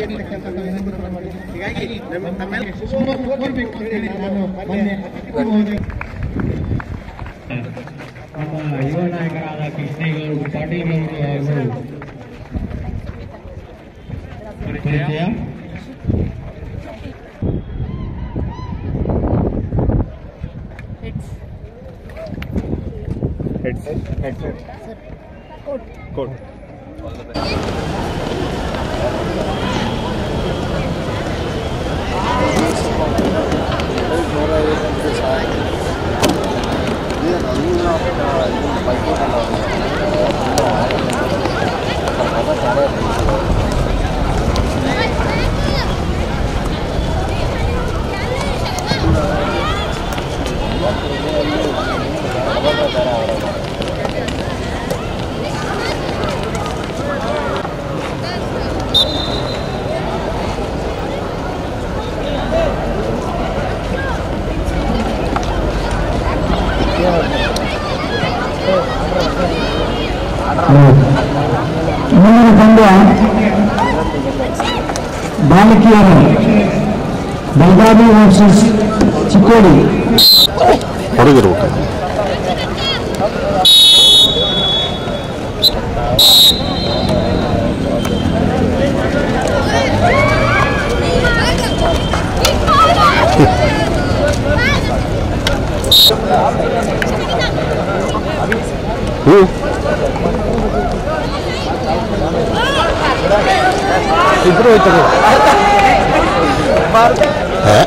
ಇರ್ತಕ್ಕಂಥದ್ದು ವಿನಂತಿ ಕೂಡ ಮಾಡಿದ್ದೀನಿ. ಹೀಗಾಗಿ ನಮ್ಮ- ನಮ್ಮೆಲ್ಲ ಶುಭ ಕೋರ್ಬೇಕು ಅಂತ ಹೇಳಿ ನಾನು ಮೊನ್ನೆ ಅತಿಥಿ ಮಹೋದಯ ನಮ್ಮ ಯುವ ನಾಯಕರಾದ ಕೃಷ್ಣೇಗೌಡ ಪಾಟೀಲ್ ಅವರು ಹಾಗೂ ಪರಿಚಯ ಮುಂದಿನ ಪಂದ್ಯ ಬಾಲಕಿಯರು ಬೆಳಗಾವಿ ವರ್ಸಸ್ ಚಿಕ್ಕೋಡಿ ಹೊರಗಿರ್ಬೇಕು ಹ್ಞೂ ಇಬ್ರು ಹೋಯ್ತಾರೆ ಏ?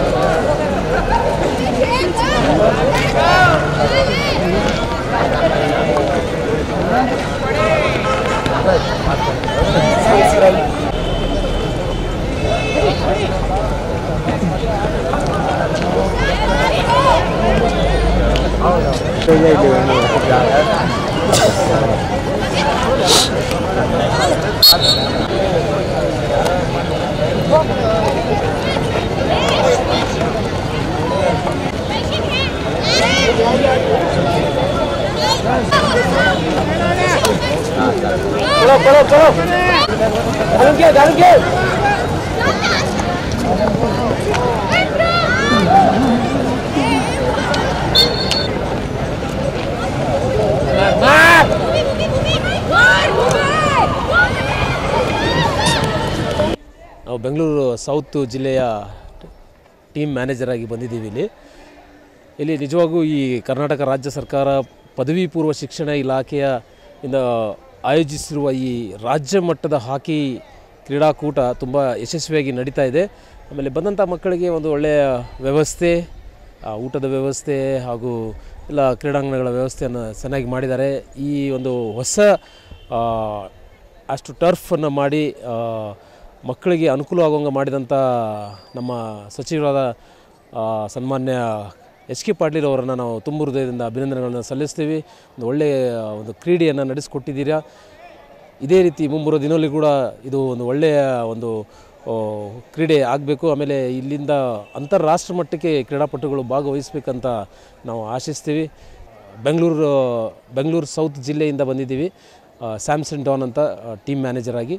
ನಾವು ಬೆಂಗಳೂರು ಸೌತ್ ಜಿಲ್ಲೆಯ ಟೀಮ್ ಮ್ಯಾನೇಜರ್ ಆಗಿ ಬಂದಿದ್ದೀವಿ ಇಲ್ಲಿ ಇಲ್ಲಿ ನಿಜವಾಗೂ ಈ ಕರ್ನಾಟಕ ರಾಜ್ಯ ಸರ್ಕಾರ ಪದವಿ ಪೂರ್ವ ಶಿಕ್ಷಣ ಇಲಾಖೆಯ ಇಂದ ಆಯೋಜಿಸಿರುವ ಈ ರಾಜ್ಯ ಮಟ್ಟದ ಹಾಕಿ ಕ್ರೀಡಾಕೂಟ ತುಂಬ ಯಶಸ್ವಿಯಾಗಿ ನಡೀತಾ ಇದೆ ಆಮೇಲೆ ಬಂದಂಥ ಮಕ್ಕಳಿಗೆ ಒಂದು ಒಳ್ಳೆಯ ವ್ಯವಸ್ಥೆ ಆ, ಊಟದ ವ್ಯವಸ್ಥೆ ಹಾಗೂ ಎಲ್ಲ ಕ್ರೀಡಾಂಗಣಗಳ ವ್ಯವಸ್ಥೆಯನ್ನು ಚೆನ್ನಾಗಿ ಮಾಡಿದ್ದಾರೆ ಈ ಒಂದು ಹೊಸ ಆ, ಅಷ್ಟು ಟರ್ಫನ್ನು ಮಾಡಿ ಆ, ಮಕ್ಕಳಿಗೆ ಅನುಕೂಲವಾಗುವಂಗೆ ಮಾಡಿದಂಥ ನಮ್ಮ ಸಚಿವರಾದ ಆ, ಸನ್ಮಾನ್ಯ ಎಚ್ ಕೆ ಪಾಟೀಲ್ ಅವರನ್ನು ನಾವು ತುಂಬ ಹೃದಯದಿಂದ ಅಭಿನಂದನೆಗಳನ್ನು ಸಲ್ಲಿಸ್ತೀವಿ ಒಂದು ಒಳ್ಳೆಯ ಒಂದು ಕ್ರೀಡೆಯನ್ನು ನಡೆಸಿಕೊಟ್ಟಿದ್ದೀರಾ ಇದೇ ರೀತಿ ಮುಂಬರುವ ದಿನದಲ್ಲಿ ಕೂಡ ಇದು ಒಂದು ಒಳ್ಳೆಯ ಒಂದು ಆ, ಕ್ರೀಡೆ ಆಗಬೇಕು ಆಮೇಲೆ ಇಲ್ಲಿಂದ ಅಂತಾರಾಷ್ಟ್ರ ಮಟ್ಟಕ್ಕೆ ಕ್ರೀಡಾಪಟುಗಳು ಭಾಗವಹಿಸಬೇಕಂತ ನಾವು ಆಶಿಸ್ತೀವಿ ಬೆಂಗಳೂರು ಬೆಂಗಳೂರು ಸೌತ್ ಜಿಲ್ಲೆಯಿಂದ ಬಂದಿದ್ದೀವಿ ಆ, ಸ್ಯಾಮ್ಸನ್ ಡಾನ್ ಅಂತ ಟೀಮ್ ಮ್ಯಾನೇಜರ್ ಆಗಿ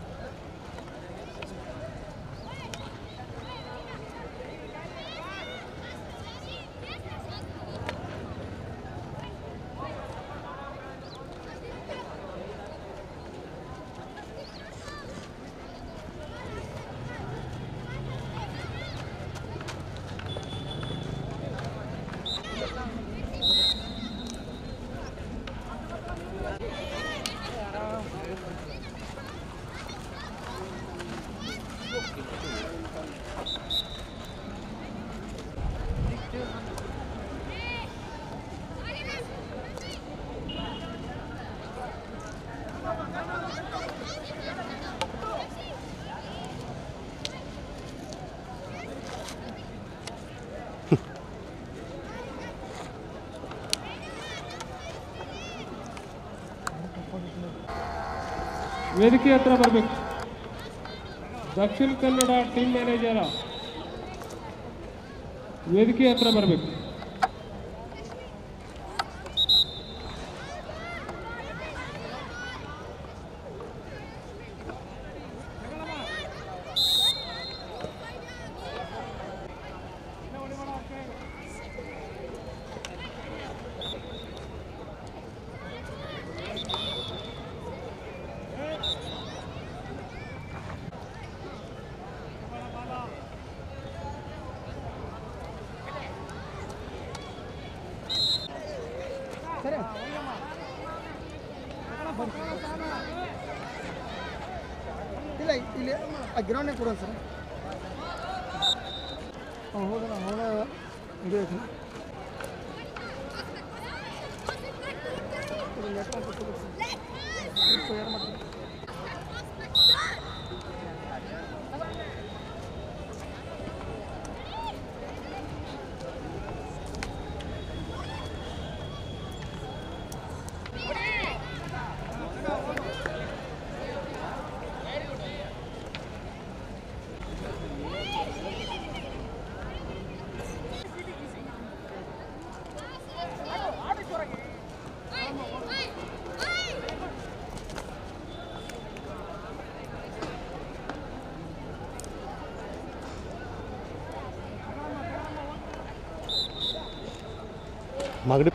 ವೇದಿಕೆ ಹತ್ರ ಬರಬೇಕು ದಕ್ಷಿಣ ಕನ್ನಡ ಟೀಮ್ ಮ್ಯಾನೇಜರ ವೇದಿಕೆ ಹತ್ರ ಬರಬೇಕು ಇಲ್ಲ ಇಲ್ಲಿ ಆ ಗ್ರೌಂಡ್ನೇ ಕೊಡೋಣ ಸರ್ ಹೌದಾ ಅವನ ಇದು ಐತಿ ಮಾಗಡಿ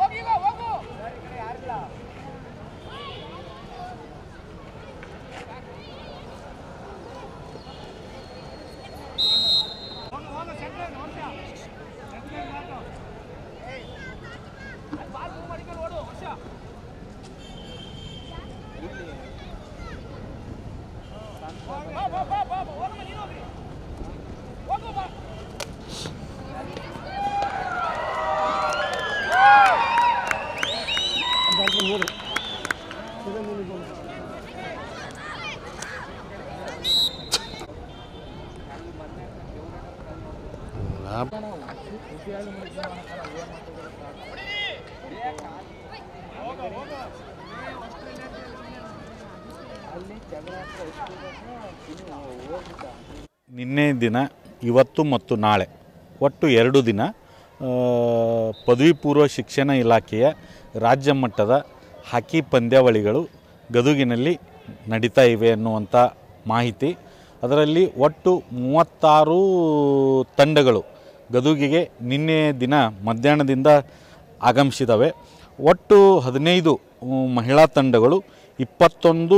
ನಿನ್ನೆ ದಿನ ಇವತ್ತು ಮತ್ತು ನಾಳೆ ಒಟ್ಟು ಎರಡು ದಿನ ಆ, ಪದವಿ ಪೂರ್ವ ಶಿಕ್ಷಣ ಇಲಾಖೆಯ ರಾಜ್ಯ ಮಟ್ಟದ ಹಾಕಿ ಪಂದ್ಯಾವಳಿಗಳು ಗದುಗಿನಲ್ಲಿ ನಡೀತಾ ಇವೆ ಅನ್ನುವಂಥ ಮಾಹಿತಿ ಅದರಲ್ಲಿ ಒಟ್ಟು ಮೂವತ್ತಾರು ತಂಡಗಳು ಗದುಗಿಗೆ ನಿನ್ನೆ ದಿನ ಮಧ್ಯಾಹ್ನದಿಂದ ಆಗಮಿಸಿದವೆ ಒಟ್ಟು ಹದಿನೈದು ಉಮ್, ಮಹಿಳಾ ತಂಡಗಳು ಇಪ್ಪತ್ತೊಂದು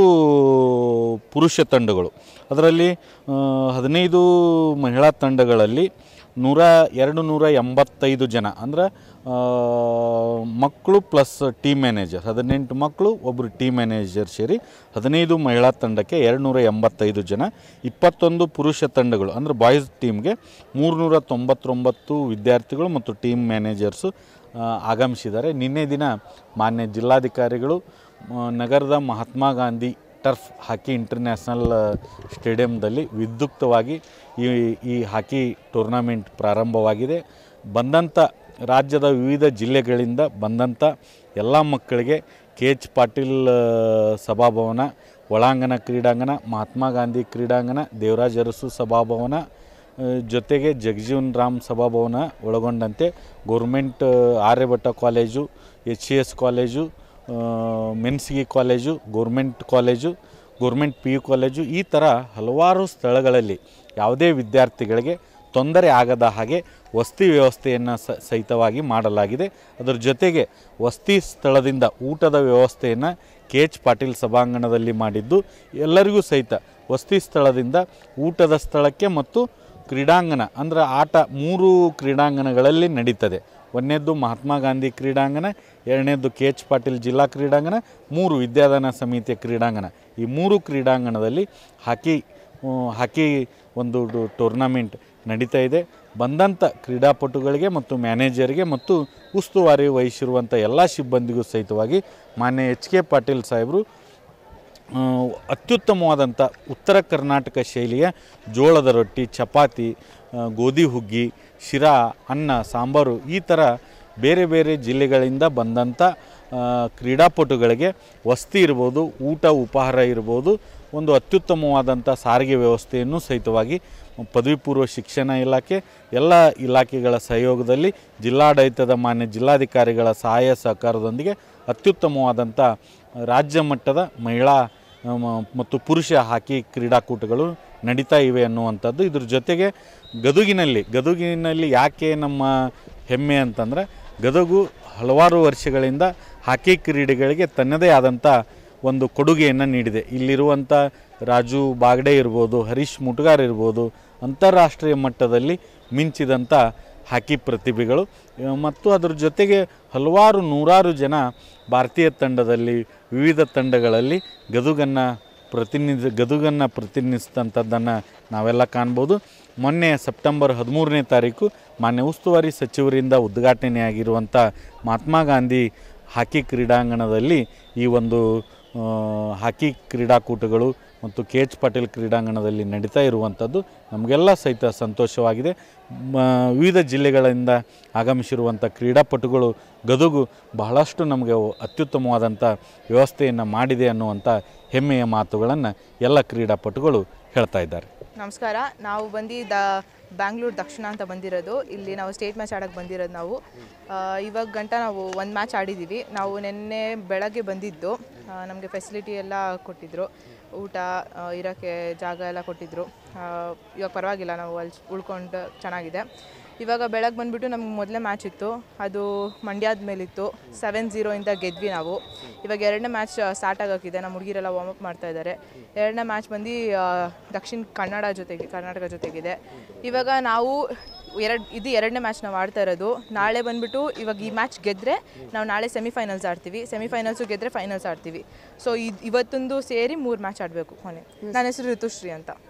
ಪುರುಷ ತಂಡಗಳು ಅದರಲ್ಲಿ ಆ, ಹದಿನೈದು ಮಹಿಳಾ ತಂಡಗಳಲ್ಲಿ ನೂರ ಎರಡು ನೂರ ಎಂಬತ್ತೈದು ಜನ ಅಂದ್ರೆ ಆ, ಮಕ್ಕಳು ಪ್ಲಸ್ ಟೀಮ್ ಮ್ಯಾನೇಜರ್ ಹದಿನೆಂಟು ಮಕ್ಕಳು ಒಬ್ಬರು ಟೀಮ್ ಮ್ಯಾನೇಜರ್ ಸೇರಿ ಹದಿನೈದು ಮಹಿಳಾ ತಂಡಕ್ಕೆ ಎರಡು ನೂರ ಎಂಬತ್ತೈದು ಜನ ಇಪ್ಪತ್ತೊಂದು ಪುರುಷ ತಂಡಗಳು ಅಂದರೆ ಬಾಯ್ಸ್ ಟೀಮ್ಗೆ ಮೂರುನೂರ ತೊಂಬತ್ತೊಂಬತ್ತು ವಿದ್ಯಾರ್ಥಿಗಳು ಮತ್ತು ಟೀಮ್ ಮ್ಯಾನೇಜರ್ಸು ಆ, ಆಗಮಿಸಿದ್ದಾರೆ ನಿನ್ನೆ ದಿನ ಮಾನ್ಯ ಜಿಲ್ಲಾಧಿಕಾರಿಗಳು ಆ, ನಗರದ Mahatma Gandhi turf hockey international ಸ್ಟೇಡಿಯಂದಲ್ಲಿ ವಿದ್ಯುಕ್ತವಾಗಿ ಈ ಈ ಹಾಕಿ ಟೂರ್ನಮೆಂಟ್ ಪ್ರಾರಂಭವಾಗಿದೆ ಬಂದಂಥ ರಾಜ್ಯದ ವಿವಿಧ ಜಿಲ್ಲೆಗಳಿಂದ ಬಂದಂಥ ಎಲ್ಲ ಮಕ್ಕಳಿಗೆ ಕೆ ಎಚ್ ಪಾಟೀಲ್ ಆ, ಸಭಾಭವನ ಒಳಾಂಗಣ ಕ್ರೀಡಾಂಗಣ ಮಹಾತ್ಮ ಗಾಂಧಿ ಕ್ರೀಡಾಂಗಣ ದೇವರಾಜ ಅರಸು ಸಭಾಭವನ ಆ, ಜೊತೆಗೆ ಜಗಜೀವನ್ ರಾಮ್ ಸಭಾಭವನ ಒಳಗೊಂಡಂತೆ government Aryabhata college H C S college ಆ, Mensigi college government college government P U college ಈ ಥರ ಹಲವಾರು ಸ್ಥಳಗಳಲ್ಲಿ ಯಾವುದೇ ವಿದ್ಯಾರ್ಥಿಗಳಿಗೆ ತೊಂದರೆ ಆಗದ ಹಾಗೆ ವಸತಿ ವ್ಯವಸ್ಥೆಯನ್ನು ಸ ಸಹಿತವಾಗಿ ಮಾಡಲಾಗಿದೆ ಅದರ ಜೊತೆಗೆ ವಸತಿ ಸ್ಥಳದಿಂದ ಊಟದ ವ್ಯವಸ್ಥೆಯನ್ನು ಕೆ ಎಚ್ ಪಾಟೀಲ್ ಸಭಾಂಗಣದಲ್ಲಿ ಮಾಡಿದ್ದು ಎಲ್ಲರಿಗೂ ಸಹಿತ ವಸತಿ ಸ್ಥಳದಿಂದ ಊಟದ ಸ್ಥಳಕ್ಕೆ ಮತ್ತು ಕ್ರೀಡಾಂಗಣ ಅಂದರೆ ಆಟ ಮೂರು ಕ್ರೀಡಾಂಗಣಗಳಲ್ಲಿ ನಡೀತದೆ ಒಂದನೇದ್ದು ಮಹಾತ್ಮ ಗಾಂಧಿ ಕ್ರೀಡಾಂಗಣ ಎರಡನೇದ್ದು ಕೆ ಎಚ್ ಪಾಟೀಲ್ ಜಿಲ್ಲಾ ಕ್ರೀಡಾಂಗಣ ಮೂರು ವಿದ್ಯಾದಾನ ಸಮಿತಿಯ ಕ್ರೀಡಾಂಗಣ ಈ ಮೂರು ಕ್ರೀಡಾಂಗಣದಲ್ಲಿ ಹಾಕಿ ಆ, ಹಾಕಿ ಒಂದು ಡು- ಟೂರ್ನಮೆಂಟ್ ನಡೀತಾ ಇದೆ ಬಂದಂಥ ಕ್ರೀಡಾಪಟುಗಳಿಗೆ ಮತ್ತು ಮ್ಯಾನೇಜರ್ಗೆ ಮತ್ತು ಉಸ್ತುವಾರಿ ವಹಿಸಿರುವಂಥ ಎಲ್ಲ ಸಿಬ್ಬಂದಿಗೂ ಸಹಿತವಾಗಿ ಮಾನ್ಯ ಎಚ್ ಕೆ ಪಾಟೀಲ್ ಸಾಹೇಬರು ಆ, ಅತ್ಯುತ್ತಮವಾದಂಥ ಉತ್ತರ ಕರ್ನಾಟಕ ಶೈಲಿಯ ಜೋಳದ ರೊಟ್ಟಿ ಚಪಾತಿ ಆ, ಗೋಧಿ ಹುಗ್ಗಿ ಶಿರಾ ಅನ್ನ ಸಾಂಬಾರು ಈ ಥರ ಬೇರೆ ಬೇರೆ ಜಿಲ್ಲೆಗಳಿಂದ ಬಂದಂಥ ಆ, ಕ್ರೀಡಾಪಟುಗಳಿಗೆ ವಸತಿ ಇರ್ಬೋದು ಊಟ ಉಪಹಾರ ಇರ್ಬೋದು ಒಂದು ಅತ್ಯುತ್ತಮವಾದಂಥ ಸಾರಿಗೆ ವ್ಯವಸ್ಥೆಯನ್ನು ಸಹಿತವಾಗಿ ಪದವಿ ಪೂರ್ವ ಶಿಕ್ಷಣ ಇಲಾಖೆ ಎಲ್ಲ ಇಲಾಖೆಗಳ ಸಹಯೋಗದಲ್ಲಿ ಜಿಲ್ಲಾಡಳಿತದ ಮಾನ್ಯ ಜಿಲ್ಲಾಧಿಕಾರಿಗಳ ಸಹಾಯ ಸಹಕಾರದೊಂದಿಗೆ ಅತ್ಯುತ್ತಮವಾದಂಥ ರಾಜ್ಯ ಮಟ್ಟದ ಮಹಿಳಾ ಆ, ಮ- ಮತ್ತು ಪುರುಷ ಹಾಕಿ ಕ್ರೀಡಾಕೂಟಗಳು ನಡೀತಾ ಇವೆ ಅನ್ನುವಂಥದ್ದು ಇದ್ರ ಜೊತೆಗೆ ಗದುಗಿನಲ್ಲಿ ಗದುಗಿನಲ್ಲಿ ಯಾಕೆ ನಮ್ಮ ಹೆಮ್ಮೆ ಅಂತಂದರೆ ಗದಗು ಹಲವಾರು ವರ್ಷಗಳಿಂದ ಹಾಕಿ ಕ್ರೀಡೆಗಳಿಗೆ ತನ್ನದೇ ಆದಂಥ ಒಂದು ಕೊಡುಗೆಯನ್ನು ನೀಡಿದೆ ಇಲ್ಲಿರುವಂಥ ರಾಜು ಬಾಗ್ಡೆ ಇರ್ಬೋದು ಹರೀಶ್ ಮುಟ್ಗಾರ್ ಇರ್ಬೋದು ಅಂತಾರಾಷ್ಟ್ರೀಯ ಮಟ್ಟದಲ್ಲಿ ಮಿಂಚಿದಂಥ ಹಾಕಿ ಪ್ರತಿಭೆಗಳು ಆ, ಮತ್ತು ಅದ್ರ ಜೊತೆಗೆ ಹಲವಾರು ನೂರಾರು ಜನ ಭಾರತೀಯ ತಂಡದಲ್ಲಿ ವಿವಿಧ ತಂಡಗಳಲ್ಲಿ ಗದುಗನ್ನು ಪ್ರತಿನಿಧಿ ಗದುಗನ್ನು ಪ್ರತಿನಿಧಿಸಿದಂಥದ್ದನ್ನು ನಾವೆಲ್ಲ ಕಾಣ್ಬೋದು ಮೊನ್ನೆ ಸೆಪ್ಟೆಂಬರ್ ಹದಿಮೂರನೇ ತಾರೀಕು ಮಾನ್ಯ ಉಸ್ತುವಾರಿ ಸಚಿವರಿಂದ ಉದ್ಘಾಟನೆಯಾಗಿರುವಂಥ ಮಹಾತ್ಮ ಗಾಂಧಿ ಹಾಕಿ ಕ್ರೀಡಾಂಗಣದಲ್ಲಿ ಈ ಒಂದು ಆ, ಹಾಕಿ ಕ್ರೀಡಾಕೂಟಗಳು ಮತ್ತು ಕೆ ಎಚ್ ಪಾಟೀಲ್ ಕ್ರೀಡಾಂಗಣದಲ್ಲಿ ನಡೀತಾ ಇರುವಂಥದ್ದು ನಮಗೆಲ್ಲ ಸಹಿತ ಸಂತೋಷವಾಗಿದೆ ಮ, ವಿವಿಧ ಜಿಲ್ಲೆಗಳಿಂದ ಆಗಮಿಸಿರುವಂಥ ಕ್ರೀಡಾಪಟುಗಳು ಗದುಗು ಬಹಳಷ್ಟು ನಮಗೆ ಅತ್ಯುತ್ತಮವಾದಂಥ ವ್ಯವಸ್ಥೆಯನ್ನು ಮಾಡಿದೆ ಅನ್ನುವಂಥ ಹೆಮ್ಮೆಯ ಮಾತುಗಳನ್ನು ಎಲ್ಲ ಕ್ರೀಡಾಪಟುಗಳು ಹೇಳ್ತಾ ಇದ್ದಾರೆ ನಮಸ್ಕಾರ ನಾವು ಬಂದು ದ ಬ್ಯಾಂಗ್ಳೂರು ದಕ್ಷಿಣ ಅಂತ ಬಂದಿರೋದು ಇಲ್ಲಿ ನಾವು ಸ್ಟೇಟ್ ಮ್ಯಾಚ್ ಆಡೋಕ್ಕೆ ಬಂದಿರೋದು ನಾವು ಆ, ಇವಾಗ ಗಂಟ ನಾವು ಒಂದು ಮ್ಯಾಚ್ ಆಡಿದ್ದೀವಿ ನಾವು ನಿನ್ನೆ ಬೆಳಗ್ಗೆ ಬಂದಿದ್ದು ನಮಗೆ ಫೆಸಿಲಿಟಿ ಎಲ್ಲ ಕೊಟ್ಟಿದ್ದರು ಊಟ ಆ, ಇರೋಕ್ಕೆ ಜಾಗ ಎಲ್ಲ ಕೊಟ್ಟಿದ್ದರು ಇವಾಗ ಪರವಾಗಿಲ್ಲ ನಾವು ಅಲ್ಲಿ ಉಳ್ಕೊಂಡು ಚೆನ್ನಾಗಿದೆ ಇವಾಗ ಬೆಳಗ್ಗೆ ಬಂದುಬಿಟ್ಟು ನಮ್ಗೆ ಮೊದಲೇ ಮ್ಯಾಚ್ ಇತ್ತು ಅದು ಮಂಡ್ಯದ ಮೇಲಿತ್ತು ಸೆವೆನ್ ಝೀರೋಯಿಂದ ಗೆದ್ವಿ ನಾವು ಇವಾಗ ಎರಡನೇ ಮ್ಯಾಚ್ ಸ್ಟಾರ್ಟ್ ಆಗೋಕ್ಕಿದೆ ನಮ್ಮ ಹುಡುಗಿರೆಲ್ಲ ವಾರ್ಮ್ ಅಪ್ ಮಾಡ್ತಾ ಇದ್ದಾರೆ ಎರಡನೇ ಮ್ಯಾಚ್ ಬಂದು ಆ, ದಕ್ಷಿಣ ಕನ್ನಡ ಜೊತೆಗೆ ಕರ್ನಾಟಕ ಜೊತೆಗಿದೆ ಇವಾಗ ನಾವು ಎರಡು ಇದು ಎರಡನೇ ಮ್ಯಾಚ್ ನಾವು ಆಡ್ತಾ ಇರೋದು ನಾಳೆ ಬಂದುಬಿಟ್ಟು ಇವಾಗ ಈ ಮ್ಯಾಚ್ ಗೆದ್ದರೆ ನಾವು ನಾಳೆ ಸೆಮಿಫೈನಲ್ಸ್ ಆಡ್ತೀವಿ ಸೆಮಿಫೈನಲ್ಸು ಗೆದ್ದರೆ ಫೈನಲ್ಸ್ ಆಡ್ತೀವಿ ಸೊ ಇದು ಇವತ್ತೊಂದು ಸೇರಿ ಮೂರು ಮ್ಯಾಚ್ ಆಡಬೇಕು ಕೊನೆ ನನ್ನ ಹೆಸರು ಋತುಶ್ರೀ ಅಂತ